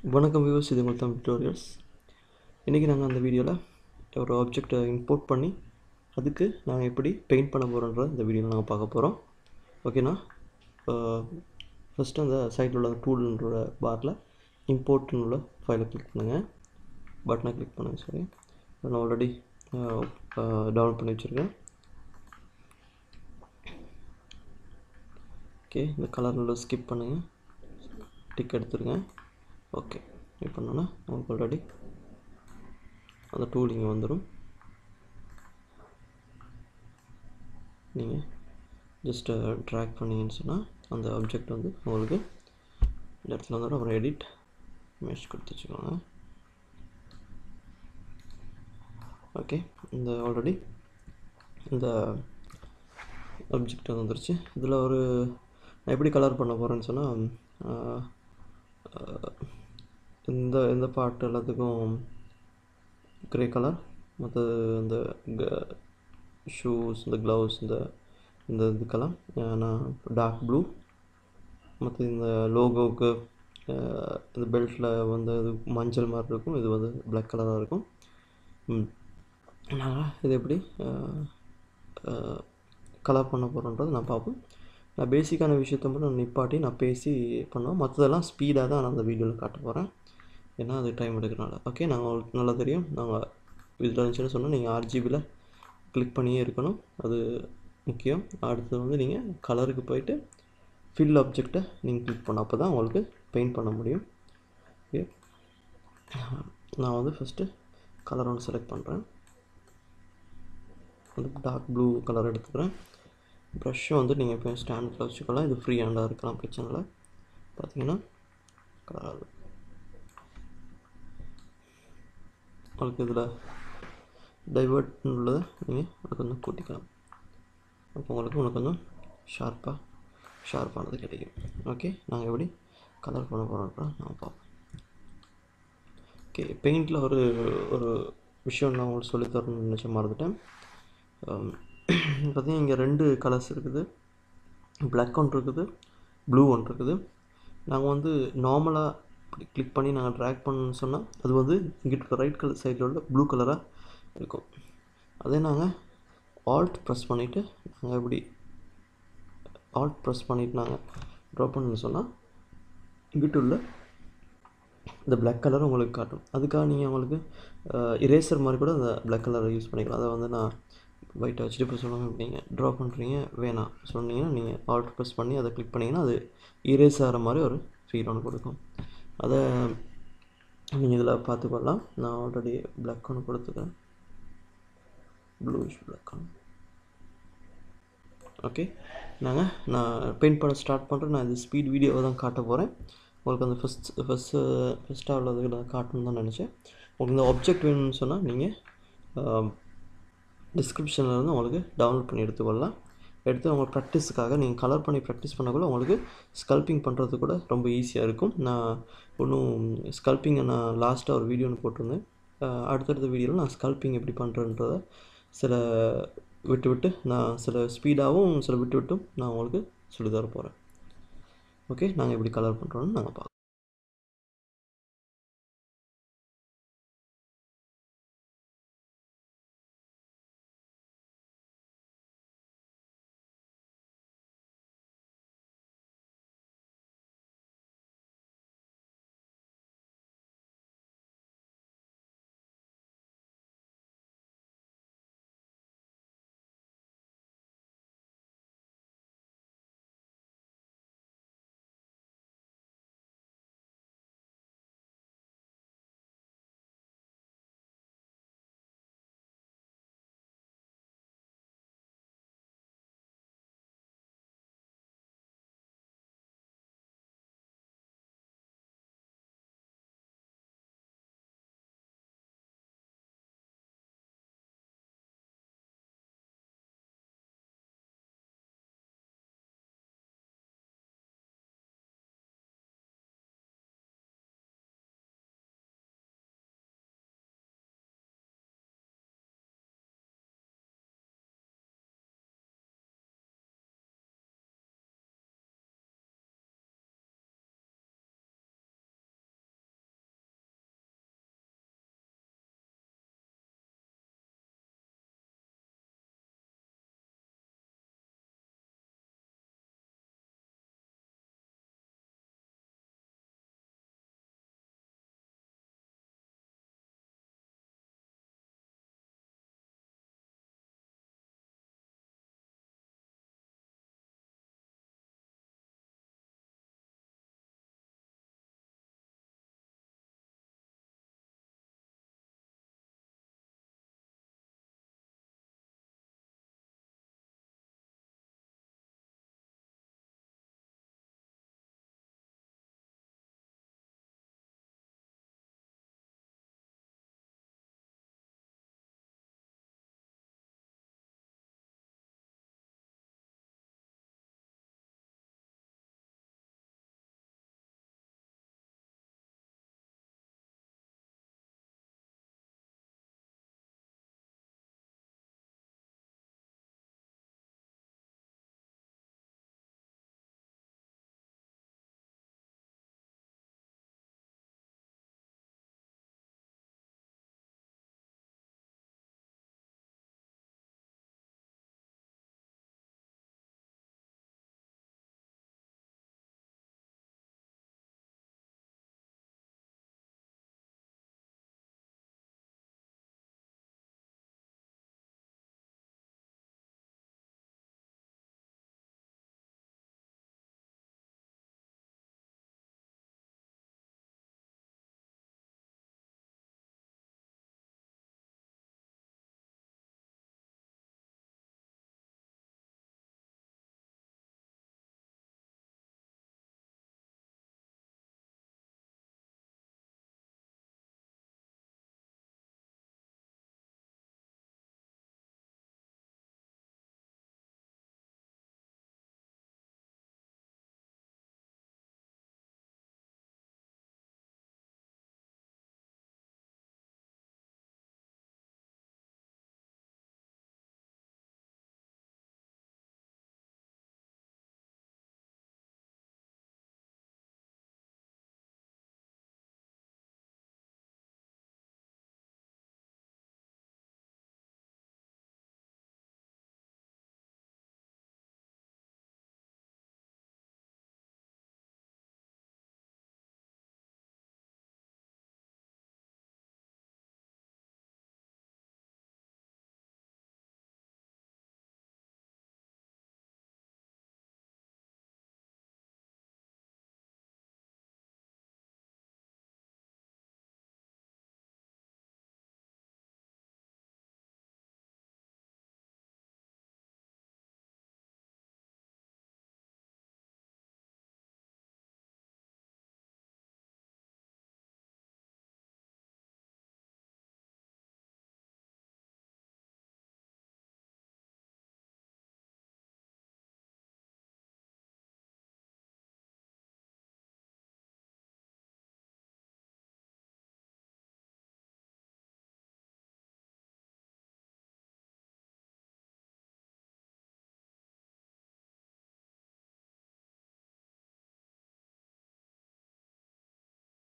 வணக்கம் வியூஸ் இது உங்கள் தமிழ் டியூட்டோரியல்ஸ் இன்றைக்கி நாங்கள் அந்த வீடியோவில் ஒரு ஆப்ஜெக்டை இம்போர்ட் பண்ணி அதுக்கு நாங்கள் எப்படி பெயிண்ட் பண்ண போகிறோன்ற இந்த வீடியோவில் நாங்கள் பார்க்க போகிறோம் ஓகேண்ணா ஃபஸ்ட்டு அந்த சைடில் உள்ள டூல்ன்ற பாரில் இம்போர்ட்னு உள்ள ஃபைலை கிளிக் பண்ணுங்கள் பட்டனை கிளிக் பண்ணுங்கள் சாரி நான் ஆல்ரெடி டவுன்லோட் பண்ணி வச்சுருக்கேன் ஓகே இந்த கலரில் ஸ்கிப் பண்ணுங்கள் டிக் எடுத்துருங்க ஓகே இப்போ பண்ணோன்னா நமக்கு ஆல்ரெடி அந்த டூல் இங்கே வந்துடும் நீங்கள் ஜஸ்ட்டு ட்ராக் பண்ணிங்கன்னு சொன்னால் அந்த ஆப்ஜெக்ட் வந்து உங்களுக்கு இந்த இடத்துல வந்துடும் அப்புறம் எடிட் மெஷ் கொடுத்து வச்சுக்கோங்க ஓகே இந்த ஆல்ரெடி இந்த ஆப்ஜெக்ட் வந்துருச்சு இதில் ஒரு நான் எப்படி கலர் பண்ண போகிறேன்னு சொன்னால் இந்த இந்த பார்ட் எல்லாத்துக்கும் க்ரே கலர் மற்ற இந்த ஷூஸ் இந்த க்ளவுஸ் இந்த இந்த இதுக்கெல்லாம் நான் டார்க் ப்ளூ மற்ற இந்த லோகோவுக்கு இந்த பெல்ட்டில் வந்து இது மஞ்சள் மாதிரி இருக்கும் இது வந்து பிளாக் கலராக இருக்கும் நாங்கள் இது எப்படி கலர் பண்ண போகிறோன்றது நான் பார்ப்போம் நான் பேசிக்கான விஷயத்த மட்டும் நான் நிப்பாட்டி நான் பேசி பண்ணுவோம் மற்றதெல்லாம் ஸ்பீடாக தான் நான் அந்த வீடியோவில் காட்ட போகிறேன் ஏன்னா அது டைம் எடுக்கிறனால ஓகே நாங்கள் உங்களுக்கு நல்லா தெரியும் நாங்கள் இதில் இருந்துச்சுன்னு சொன்னால் நீங்கள் ஆர்ஜிபியில் கிளிக் பண்ணியே இருக்கணும் அது முக்கியம் அடுத்தது வந்து நீங்கள் கலருக்கு போயிட்டு ஃபில் ஆப்ஜெக்டை நீங்கள் கிளிக் பண்ண அப்போ தான் உங்களுக்கு பெயிண்ட் பண்ண முடியும் ஓகே நான் வந்து ஃபஸ்ட்டு கலர் ஒன்று செலக்ட் பண்ணுறேன் வந்து டார்க் ப்ளூ கலர் எடுத்துக்கிறேன் ப்ரஷ்ஷை வந்து நீங்கள் இப்போ ஸ்டாண்டில் வச்சுக்கலாம் இது ஃப்ரீ ஹேண்டாக இருக்கலாம் பிரச்சனை இல்லை பார்த்தீங்கன்னா கலர் உங்களுக்கு இதில் டைவர்ட் உள்ளதை நீங்கள் அது கொஞ்சம் கூட்டிக்கலாம் அப்போ உங்களுக்கு உங்களுக்கு கொஞ்சம் ஷார்ப்பாக ஷார்ப்பானது கிடைக்கும் ஓகே நாங்கள் எப்படி கலர் பண்ண போகிறோன்றா நான் பார்ப்போம் ஓகே பெயிண்டில் ஒரு ஒரு விஷயம் நான் உங்களுக்கு சொல்லித்தரணும்னு நினச்ச மறந்துட்டேன் பார்த்தீங்கன்னா இங்கே ரெண்டு கலர்ஸ் இருக்குது பிளாக் ஒன்று இருக்குது ப்ளூ ஒன்று இருக்குது நாங்கள் வந்து நார்மலாக இப்படி கிளிக் பண்ணி நாங்கள் ட்ராக் பண்ணணும்னு சொன்னால் அது வந்து இங்கிட்ட ரைட் கலர் சைடில் உள்ள ப்ளூ கலராக இருக்கும் அதே நாங்கள் ஆல்ட் ப்ரெஸ் பண்ணிவிட்டு நாங்கள் இப்படி ஆல்ட் ப்ரெஸ் பண்ணிவிட்டு நாங்கள் ட்ரா பண்ணணும்னு சொன்னால் இங்கிட்ட உள்ள இந்த பிளாக் கலர் உங்களுக்கு காட்டும் அதுக்காக நீங்கள் உங்களுக்கு இரேசர் மாதிரி கூட அந்த பிளாக் கலரை யூஸ் பண்ணிக்கலாம் அதை வந்து நான் ஒயிட்டை வச்சுட்டு இப்போ சொல்லாமல் நீங்கள் ட்ரா பண்ணுறீங்க வேணாம் சொன்னீங்கன்னா நீங்கள் ஆல்ட் ப்ரெஸ் பண்ணி அதை கிளிக் பண்ணிங்கன்னா அது இரேஸ் ஆகிற மாதிரி ஒரு ஃபீல் ஒன்று கொடுக்கும் அதை நீங்கள் இதில் பார்த்துக்கொள்ளலாம் நான் ஆல்ரெடி பிளாக் ஒன்று கொடுத்துக்கிறேன் ப்ளூஷ் பிளாக் ஒன்று ஓகே நாங்கள் நான் பெயிண்ட் பண்ண ஸ்டார்ட் பண்ணுறேன் நான் இது ஸ்பீட் வீடியோவை தான் காட்ட போகிறேன் உங்களுக்கு அந்த ஃபஸ்ட் ஃபஸ்ட்டு ஃபஸ்ட்டாக உள்ளதுக்கு நான் காட்டணும்னு தான் நினச்சேன் உங்களுக்கு இந்த ஆப்ஜெக்ட் வேணும்னு சொன்னால் நீங்கள் டிஸ்கிரிப்ஷனில் இருந்து உங்களுக்கு டவுன்லோட் பண்ணி எடுத்துக்கொள்ளலாம் எடுத்து உங்களுக்கு ப்ராக்டிஸுக்காக நீங்கள் கலர் பண்ணி ப்ராக்டிஸ் பண்ணக்குள்ள உங்களுக்கு ஸ்கல்பிங் பண்ணுறது கூட ரொம்ப ஈஸியாக இருக்கும் நான் ஒன்றும் ஸ்கல்பிங்கை நான் லாஸ்ட்டாக ஒரு வீடியோ ஒன்று போட்டிருந்தேன் அடுத்தடுத்த வீடியோவில் நான் ஸ்கல்பிங் எப்படி பண்ணுறேன்றத சில விட்டு விட்டு நான் சில ஸ்பீடாகவும் சில விட்டு விட்டும் நான் உங்களுக்கு சொல்லி தர போகிறேன் ஓகே நாங்கள் எப்படி கலர் பண்ணுறோன்னு நாங்கள் பார்க்கலாம்